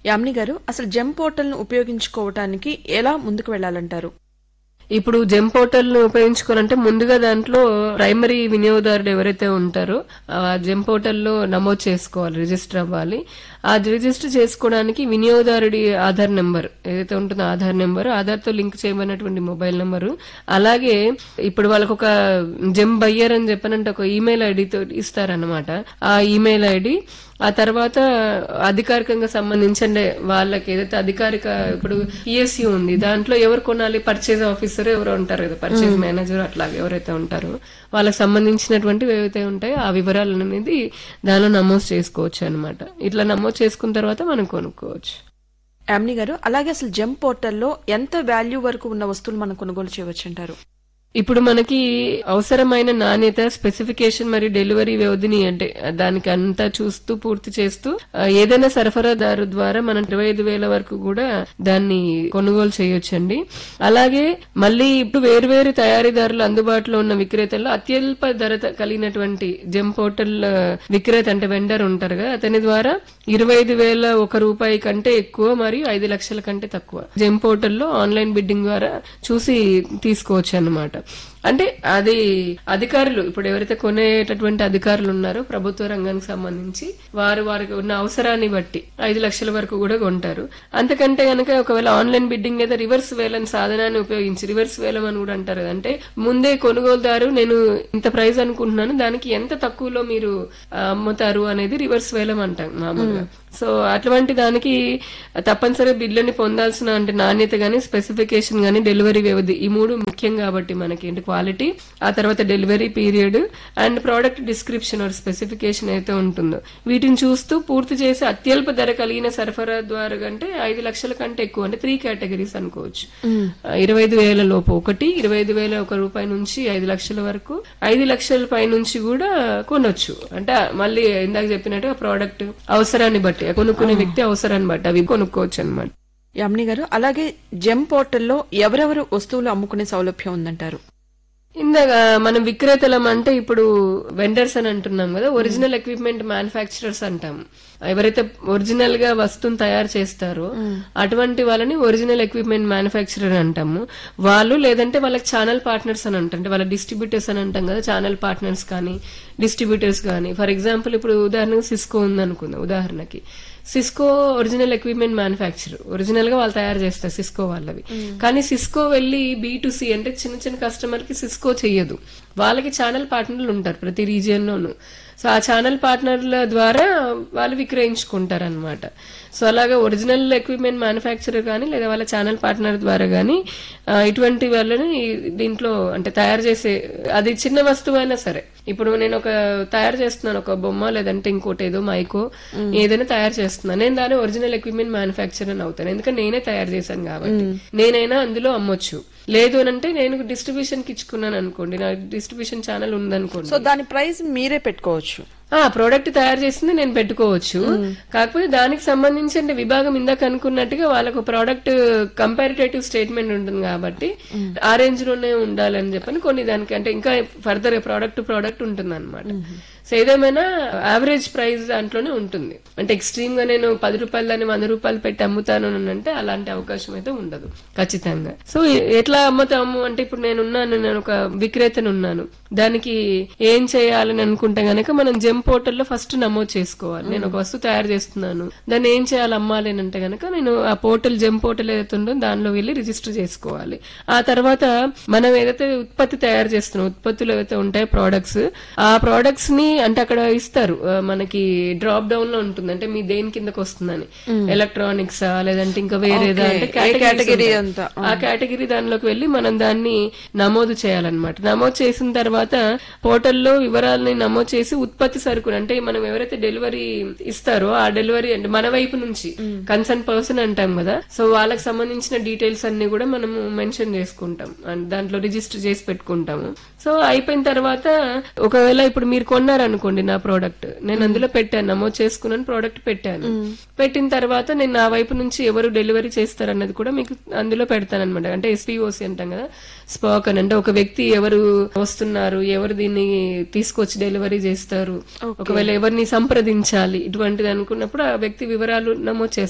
యామిని గారు అసలు gem portal ను ఉపయోగించుకోవటానికి ఎలా ముందుకు వెళ్లాలంటారు ఇప్పుడు జెమ్ పోర్టల్ ను ఉపయోగించుకోవాలంటే ముందుగా దాంట్లో ప్రైమరీ వినియోగదారుడు ఎవరైతే ఉంటారో ఆ జెమ్ పోర్టల్ లో నమోదు చేసుకోవాలి రిజిస్టర్ అవ్వాలి ఆ రిజిస్టర్ చేసుకోవడానికి వినియోగదారుడి ఆధార్ నెంబర్ ఏదైతే ఉంటుందో ఆధార్ నెంబర్ ఆధార్ తో లింక్ చేయబడినటువంటి మొబైల్ నెంబరు అలాగే ఇప్పుడు వాళ్ళకు ఒక జెమ్ బయ్యర్ అని చెప్పనంటే ఒక ఈమెయిల్ ఐడితో ఇస్తారనమాట ఆ ఈమెయిల్ ఐడి ఆ తర్వాత అధికారికంగా సంబంధించి అంటే వాళ్ళకి ఏదైతే అధికారిక ఇప్పుడు పిఎస్సి ఉంది దాంట్లో ఎవరు కొనాలి పర్చేజ్ ఆఫీసర్ ఎవరు ఉంటారు కదా పర్చేజ్ మేనేజర్ అట్లా ఎవరైతే ఉంటారో వాళ్ళకి సంబంధించినటువంటివి ఏవైతే ఉంటాయో ఆ వివరాలు అనేది దానిలో నమోదు చేసుకోవచ్చు అనమాట ఇట్లా నమోదు చేసుకున్న తర్వాత మనం కొనుక్కోవచ్చు యామిని గారు అలాగే అసలు జెమ్ పోర్టల్లో ఎంత వాల్యూ వరకు ఉన్న వస్తువులు మనం కొనుగోలు చేయవచ్చు అంటారు ఇప్పుడు మనకి అవసరమైన నాణ్యత స్పెసిఫికేషన్ మరియు డెలివరీ వ్యవధిని అంటే దానికి అంతా చూస్తూ పూర్తి చేస్తూ ఆ, ఏదైనా సరఫరాదారు ద్వారా మనం ఇరవై ఐదు వేల వరకు కూడా దాన్ని కొనుగోలు చేయొచ్చండి అలాగే మళ్ళీ ఇప్పుడు వేరువేరు తయారీదారులు అందుబాటులో ఉన్న విక్రేతల్లో అత్యల్ప ధర త- కలిగినటువంటి జెమ్ పోర్టల్ ఆ, విక్రేత అంటే వెండర్ ఉంటారు కదా అతని ద్వారా ఇరవై ఐదు వేల ఒక రూపాయి కంటే ఎక్కువ మరియు ఐదు లక్షల కంటే తక్కువ జెమ్ పోర్టల్లో ఆన్లైన్ బిడ్డింగ్ ద్వారా చూసి తీసుకోవచ్చు అన్నమాట అంటే అది అధికారులు ఇప్పుడు ఎవరైతే కొనేటటువంటి అధికారులు ఉన్నారో ప్రభుత్వ రంగానికి సంబంధించి వారు వారికి ఉన్న అవసరాన్ని బట్టి ఐదు లక్షల వరకు కూడా కొంటారు అంతకంటే గనక ఒకవేళ ఆన్లైన్ బిడ్డింగ్ లేదా రివర్స్ వేలం సాధనాన్ని ఉపయోగించి రివర్స్ వేలం అని కూడా అంటారు కదా. అంటే ముందే కొనుగోలుదారు నేను ఇంత ప్రైస్ అనుకుంటున్నాను దానికి ఎంత తక్కువలో మీరు ఆ, అమ్ముతారు అనేది రివర్స్ వేలం అంటాం మామూలుగా సో అటువంటి దానికి తప్పనిసరిగా బిల్లుని పొందాల్సిన అంటే నాణ్యత గానీ స్పెసిఫికేషన్ గానీ డెలివరీ వ్యవధి ఈ మూడు ముఖ్యం కాబట్టి మనకి ఏంటి క్వాలిటీ ఆ తర్వాత delivery period and product description or specification అయితే ఉంటుందో వీటిని చూస్తూ పూర్తి చేసి అత్యల్ప ధర కలిగిన సరఫరా ద్వారా కంటే ఐదు లక్షల కంటే ఎక్కువ అంటే త్రీ కేటగిరీస్ అనుకోవచ్చు ఆ, ఇరవై ఐదు వేల లోపు ఒకటి ఇరవై ఐదు వేల ఒక రూపాయి నుంచి ఐదు లక్షల వరకు ఐదు లక్షల పై నుంచి కూడా కొనొచ్చు అంటే మళ్ళీ ఇందాక చెప్పినట్టు ఆ ప్రోడక్ట్ అవసరాన్ని బట్టి కొనుక్కునే వ్యక్తి అవసరాన్ని బట్టి అవి కొనుక్కోవచ్చు అనమాట యామిని గారు అలాగే జెమ్ పోర్టల్లో ఎవరెవరు వస్తువులు అమ్ముకునే సౌలభ్యం ఉందంటారు ఇందాక మనం విక్రేతలం అంటే ఇప్పుడు వెండర్స్ అని అంటున్నాం కదా ఒరిజినల్ ఎక్విప్మెంట్ మ్యానుఫ్యాక్చరర్స్ అంటాం ఎవరైతే ఒరిజినల్ గా వస్తువుని తయారు చేస్తారో అటువంటి వాళ్ళని ఒరిజినల్ ఎక్విప్మెంట్ మ్యానుఫ్యాక్చరర్ అంటాము వాళ్ళు లేదంటే వాళ్ళకి ఛానల్ పార్ట్నర్స్ అని అంటాం అంటే వాళ్ళ డిస్ట్రిబ్యూటర్స్ అని అంటాం కదా ఛానల్ పార్ట్నర్స్ కానీ డిస్ట్రిబ్యూటర్స్ కానీ ఫర్ ఎగ్జాంపుల్ ఇప్పుడు ఉదాహరణకు సిస్కో ఉంది అనుకుందాం ఉదాహరణకి Cisco original equipment manufacture original గా వాళ్ళు తయారు చేస్తారు సిస్కో వాళ్ళవి కానీ సిస్కో వెళ్ళి బీ టు సి అంటే చిన్న చిన్న కస్టమర్ కి సిస్కో చెయ్యదు వాళ్ళకి ఛానల్ పార్ట్నర్లు ఉంటారు ప్రతి రీజియన్ లోను సో ఆ ఛానల్ పార్ట్నర్ల ద్వారా వాళ్ళు విక్రయించుకుంటారు అనమాట సో అలాగా ఒరిజినల్ ఎక్విప్మెంట్ మ్యానుఫ్యాక్చరర్ కానీ లేదా వాళ్ళ ఛానల్ పార్ట్నర్ ద్వారా కానీ ఇటువంటి వాళ్ళని దీంట్లో అంటే తయారు చేసే అది చిన్న వస్తువు అయినా సరే ఇప్పుడు నేను ఒక తయారు చేస్తున్నాను ఒక బొమ్మ లేదంటే ఇంకోటి ఏదో మైకో ఏదైనా తయారు చేస్తున్నాను నేను దాని ఒరిజినల్ ఎక్విప్మెంట్ మ్యానుఫ్యాక్చర్ అని అవుతాను ఎందుకంటే నేనే తయారు చేశాను కాబట్టి నేనైనా అందులో అమ్మొచ్చు లేదు అని అంటే నేను డిస్ట్రిబ్యూషన్ కి ఇచ్చుకున్నాను అనుకోండి నా డిస్ట్రిబ్యూషన్ ఛానల్ ఉందనుకోండి సో దాని ప్రైస్ మీరే పెట్టుకోవచ్చు ఆ ప్రోడక్ట్ తయారు చేసింది నేను పెట్టుకోవచ్చు కాకపోతే దానికి సంబంధించి అంటే విభాగం ఇందాక అనుకున్నట్టుగా వాళ్ళకు ప్రోడక్ట్ కంపారిటేటివ్ స్టేట్మెంట్ ఉంటుంది కాబట్టి ఆ రేంజ్ లోనే ఉండాలని చెప్పని కొన్ని దానికి అంటే ఇంకా ఫర్దర్ ప్రోడక్ట్ ప్రోడక్ట్ ఉంటుంది అనమాట సో ఏదేమైనా యావరేజ్ ప్రైస్ దాంట్లోనే ఉంటుంది అంటే ఎక్స్ట్రీమ్ గా నేను పది రూపాయలు దాన్ని వంద రూపాయలు పెట్టి అమ్ముతాను అని అంటే అలాంటి అవకాశం అయితే ఉండదు ఖచ్చితంగా సో ఎ- ఎట్లా అమ్ముతాము అంటే ఇప్పుడు నేను ఉన్నాను నేను ఒక విక్రేతను ఉన్నాను దానికి ఏం చేయాలని అనుకుంటే గనక మనం జెమ్ పోర్టల్లో ఫస్ట్ నమోదు చేసుకోవాలి నేను ఒక వస్తువు తయారు చేస్తున్నాను దాన్ని ఏం చేయాలి అమ్మాలి అని అంటే గనక నేను ఆ పోర్టల్ జెమ్ పోర్టల్ ఏదైతే ఉందో దానిలో వెళ్ళి రిజిస్టర్ చేసుకోవాలి ఆ తర్వాత మనం ఏదైతే ఉత్పత్తి తయారు చేస్తున్నాం ఉత్పత్తులు ఏవైతే ఉంటాయో ప్రోడక్ట్స్ ఆ ప్రోడక్ట్స్ ని అంటే అక్కడ ఇస్తారు ఆ, మనకి డ్రాప్ డౌన్ లో ఉంటుంది అంటే మీ దేని కిందకి వస్తుందని ఎలక్ట్రానిక్స్ లేదంటే ఇంకా వేరేదా అంటే categories category ఉంటాయి. అంతా. ఆ కేటగిరీ దానిలోకి వెళ్ళి మనం దాన్ని నమోదు చేయాలన్నమాట నమోదు చేసిన తర్వాత పోర్టల్లో వివరాలని నమోదు చేసి ఉత్పత్తి సరుకులు అంటే మనం ఎవరైతే డెలివరీ ఇస్తారో ఆ డెలివరీ అంటే మన వైపు నుంచి కన్సర్న్ పర్సన్ అంటాం కదా సో వాళ్ళకి సంబంధించిన డీటెయిల్స్ అన్ని కూడా మనము మెన్షన్ చేసుకుంటాం అండ్ దాంట్లో రిజిస్టర్ చేసి పెట్టుకుంటాము సో అయిపోయిన తర్వాత ఒకవేళ ఇప్పుడు మీరు కొన్నారనుకోండి నా ప్రోడక్ట్ నేను అందులో పెట్టాను నమోదు చేసుకున్నాను ప్రోడక్ట్ పెట్టాను పెట్టిన తర్వాత నేను నా వైపు నుంచి ఎవరు డెలివరీ చేస్తారన్నది కూడా మీకు అందులో పెడతాను అనమాట అంటే ఎస్పీఓసి అంటాం కదా స్పాక్ అని అంటే ఒక వ్యక్తి ఎవరు వస్తున్నారు ఎవరు దీన్ని తీసుకొచ్చి డెలివరీ చేస్తారు ఒకవేళ ఎవరిని సంప్రదించాలి ఇటువంటిది అనుకున్నప్పుడు ఆ వ్యక్తి వివరాలు నమోదు చేస్తారు